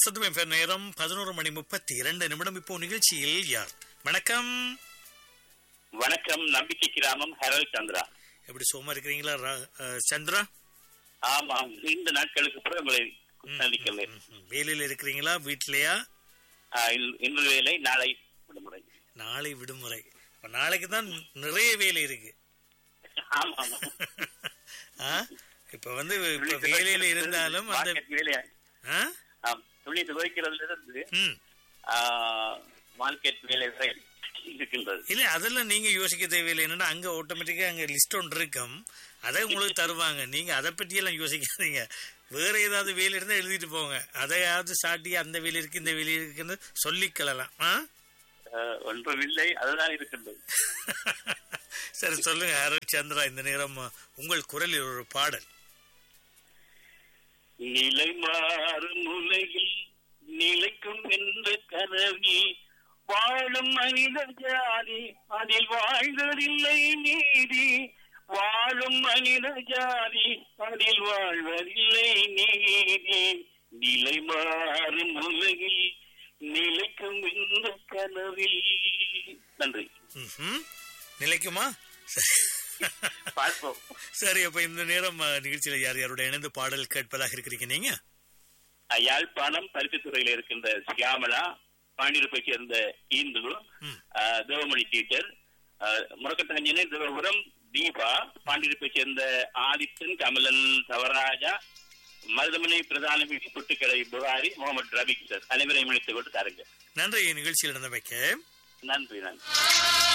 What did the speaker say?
வசந்தம் FM நேரம் பதினோரு மணி முப்பத்தி இரண்டு நிமிடம் இப்போ நிகழ்ச்சியில் யார் வணக்கம் வணக்கம் நம்பிக்கை கிராமம் ஹெரல் சந்திரா எப்படி சுகமா இருக்கிறீங்களா ரா- அஹ், சந்திரா ஆமாம் நீண்ட நாட்களுக்கு பிறகு உங்களை சந்திக்கிறேன் ம்ஹும். வேலையில இருக்கிறீங்களா வீட்லயா ஆ, இல்- இன்று வேலை நாளை விடுமுறை நாளை விடுமுறை அப்ப நாளைக்கு தான் நிறைய வேலை இருக்கு ஆமா ஆமா. ஆ? இப்ப வந்து இப்ப வேலையில இருந்தாலும் அந்த மார்க்கெட் வேலையா ஆ? ஆம், துணி துவைக்கிறதுல இருந்து ம். ஆ, மார்க்கெட் வேலை வரை இருக்கின்றது இல்ல அதெல்லாம் நீங்க யோசிக்க தேவையில்லை என்னன்னா அங்க ஆட்டோமேட்டிக்கா அங்க லிஸ்ட் ஒன்று இருக்கும் அதை உங்களுக்கு தருவாங்க நீங்க அதை பத்தி எல்லாம் யோசிக்காதீங்க வேற ஏதாவது வேலை இருந்தா எழுதிட்டு போங்க அதையாவது சாட்டி அந்த வேலை இருக்கு இந்த வேலை இருக்குன்னு சொல்லிக்கலாம் ஆ? ஆ, ஒன்றுமில்லை அதுதான் இருக்கின்றது சரி சொல்லுங்க அருள் சந்திரா இந்த நேரம் உங்கள் குரலில் ஒரு பாடல் நிலை மாறும் உலகில் நிலைக்கும் என்ற கனவி வாழும் மனித ஜாதி அதில் வாழ்வதில்லை நீதி வாழும் மனித ஜாதி அதில் வாழ்வதில்லை நீதி நிலை மாறும் உலகில் நிலைக்கும் இந்த கனவில் நன்றி ம்ஹும். நிலைக்குமா பார்ப்போம் சரி அப்ப இந்த நேரம் அஹ், நிகழ்ச்சியில யார் யாரோட இணைந்து பாடல் கேட்பதாக இருக்கிறீங்க நீங்க யாழ்ப்பாணம் பருத்தித்துறையில் இருக்கின்ற சியாமலா பாண்டிருப்பை சேர்ந்த இந்து ம். ஆஹ், தேவமணி டீச்சர் முரக்கத்தஞ்சனை தேவபுரம் தீபா பாண்டிருப்பை சேர்ந்த ஆதித்தன் கமலன் தவராஜா மருதமனை பிரதான வீதி புட்டுக்கடை புகாரி முகமது ரபிக் சார் அனைவரையும் இணைத்துக் கொண்டு தாருங்க நன்றி நிகழ்ச்சியில் நடந்தமைக்க நன்றி நன்றி